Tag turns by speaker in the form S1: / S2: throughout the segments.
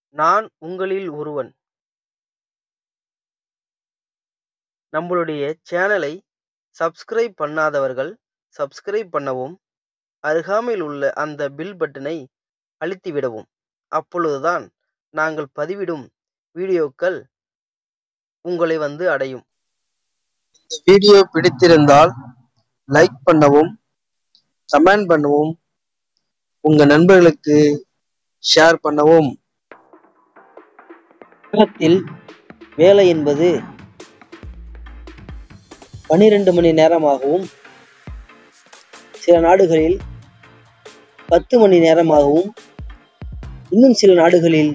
S1: நான் உங்களில் ஒருவன் நம்மளுடைய சேனலை சப்ஸ்கிரைப் பண்ணாதவர்கள் சப்ஸ்கிரைப் பண்ணவும் அருகாமையில் உள்ள அந்த பில் பட்டனை அழுத்தி விடவும் அப்பொழுதுதான் நாங்கள் பதிவிடும் வீடியோக்கள் உங்களை வந்து அடையும் இந்த வீடியோ பிடித்திருந்தால் லைக் பண்ணவும் கமெண்ட் பண்ணவும் உங்க நண்பர்களுக்கு ஷேர் பண்ணவும் உலகத்தில் வேலை என்பது பனிரெண்டு மணி நேரமாகவும் சில நாடுகளில் பத்து மணி நேரமாகவும் இன்னும் சில நாடுகளில்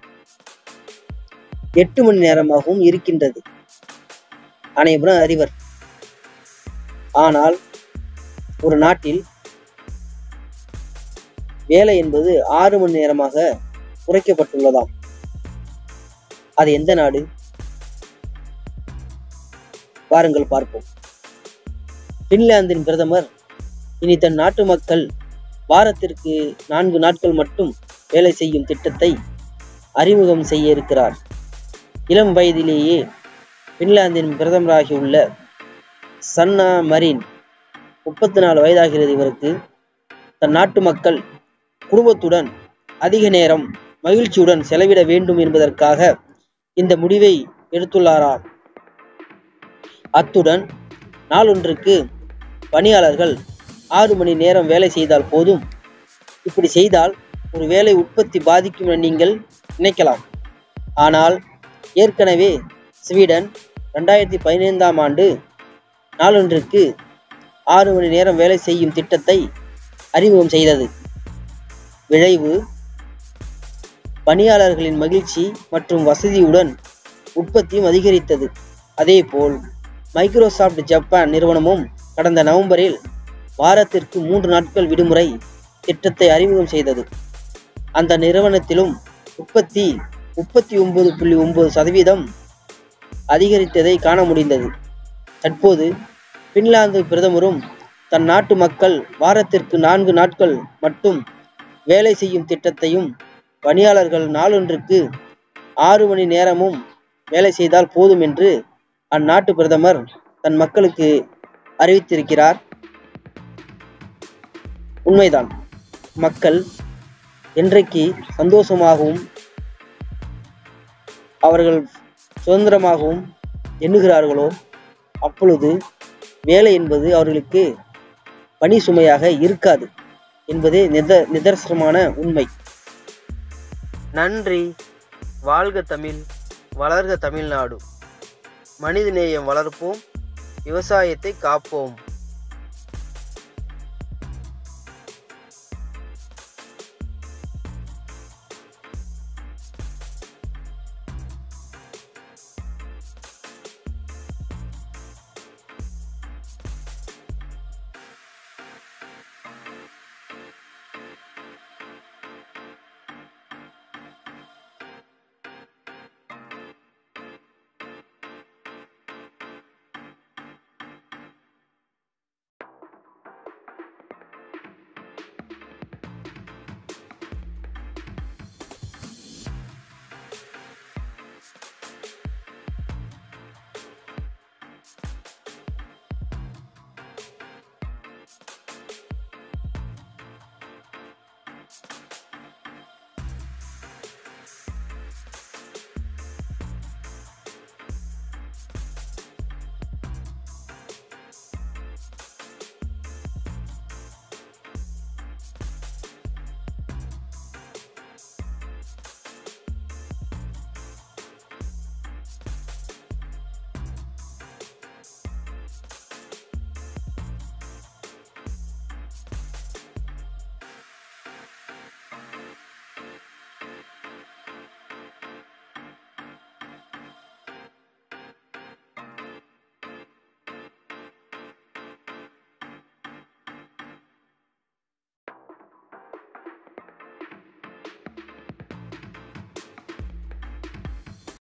S1: எட்டு மணி நேரமாகவும் இருக்கின்றது அனைவரும் அறிவர் ஆனால் ஒரு நாட்டில் வேலை என்பது ஆறு மணி நேரமாக குறைக்கப்பட்டுள்ளதாம் அது எந்த நாடு வாருங்கள் பார்ப்போம் பின்லாந்தின் பிரதமர் இனி தன் நாட்டு மக்கள் வாரத்திற்கு நான்கு நாட்கள் மட்டும் வேலை செய்யும் திட்டத்தை அறிமுகம் செய்ய இருக்கிறார் இளம் வயதிலேயே பின்லாந்தின் பிரதமராகியுள்ள சன்னா மரின் முப்பத்தி நாலு வயதாகிறது இவருக்கு தன் நாட்டு மக்கள் குடும்பத்துடன் அதிக நேரம் மகிழ்ச்சியுடன் செலவிட வேண்டும் என்பதற்காக இந்த முடிவை எடுத்துள்ளாராம் அத்துடன் நாளொன்றுக்கு பணியாளர்கள் ஆறு மணி நேரம் வேலை செய்தால் போதும் இப்படி செய்தால் ஒரு வேலை உற்பத்தி பாதிக்கும் என நீங்கள் நினைக்கலாம் ஆனால் ஏற்கனவே ஸ்வீடன் ரெண்டாயிரத்தி பதினைந்தாம் ஆண்டு நாளொன்றுக்கு ஆறு மணி நேரம் வேலை செய்யும் திட்டத்தை அறிமுகம் செய்தது விளைவு பணியாளர்களின் மகிழ்ச்சி மற்றும் வசதியுடன் உற்பத்தியும் அதிகரித்தது அதேபோல் மைக்ரோசாஃப்ட் ஜப்பான் நிறுவனமும் கடந்த நவம்பரில் வாரத்திற்கு மூன்று நாட்கள் விடுமுறை திட்டத்தை அறிமுகம் செய்தது அந்த நிறுவனத்திலும் உற்பத்தி முப்பத்தி ஒன்பது புள்ளி ஒன்பது சதவீதம் அதிகரித்ததை காண முடிந்தது தற்போது பின்லாந்து பிரதமரும் தன் நாட்டு மக்கள் வாரத்திற்கு நான்கு நாட்கள் மட்டும் வேலை செய்யும் திட்டத்தையும் பணியாளர்கள் நாளொன்றுக்கு ஆறு மணி நேரமும் வேலை செய்தால் போதும் என்று அந்நாட்டு பிரதமர் தன் மக்களுக்கு அறிவித்திருக்கிறார் உண்மைதான் மக்கள் என்றைக்கு சந்தோஷமாகவும் அவர்கள் சுதந்திரமாகவும் எண்ணுகிறார்களோ அப்பொழுது வேலை என்பது அவர்களுக்கு பணி சுமையாக இருக்காது என்பதே நித நிதர்சனமான உண்மை நன்றி வாழ்க தமிழ் வளர்க தமிழ்நாடு மனிதநேயம் வளர்ப்போம் விவசாயத்தை காப்போம்